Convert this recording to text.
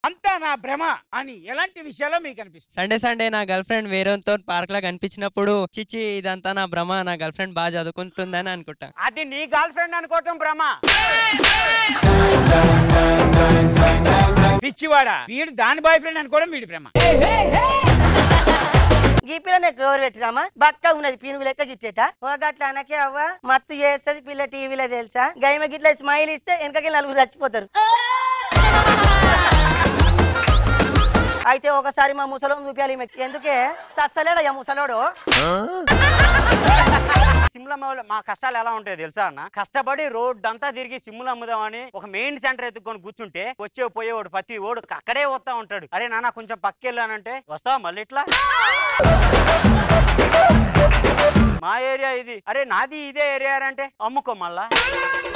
అంతా నా భ్రమ అని ఎలాంటి విషయాల్లో మీకు అనిపిస్తుంది సండే సండే నా గర్ల్ ఫ్రెండ్ వేరేతో పార్క్ లో కనిపించినప్పుడు చిచి ఇదంతా నా భ్రమ నా గర్ల్ ఫ్రెండ్ బాగా చదువుకుంటుందని అనుకుంటా అది నీ గర్ల్ ఫ్రెండ్ అనుకోవటం భ్రమ పిచ్చివాడా వీడు దాని బాయ్ ఫ్రెండ్ అనుకోవడం వీడి భ్రమ ఈ పిల్లని ఎవరు పెట్టిరామా బక్క ఉన్నది పీనుగు లెక్క గిట్టేట ఓ గట్ల అనకే అవ్వ మత్తు చేస్తుంది పిల్ల టీవీలో తెలుసా గైమ గిట్ల స్మైల్ ఇస్తే వెనకకి నలుగురు చచ్చిపోతారు అయితే ఒకసారి మా ముసలం చూపించాలి ఈమెకి. ఎందుకే సచ్చలేడయ్యా ముసలోడు సిమ్లమ్మలో మా కష్టాలు ఎలా ఉంటాయో తెలుసా అన్న కష్టపడి రోడ్ అంతా తిరిగి సిమ్ములు అమ్ముదామని ఒక మెయిన్ సెంటర్ ఎత్తుకొని కూర్చుంటే వచ్చే పోయేవాడు ప్రతి ఓడు అక్కడే వస్తా ఉంటాడు అరే నాన్న కొంచెం పక్కెళ్ళానంటే వస్తావా మళ్ళీ ఇట్లా మా ఏరియా ఇది అరే నాది ఇదే ఏరియా అంటే అమ్ముకో మళ్ళా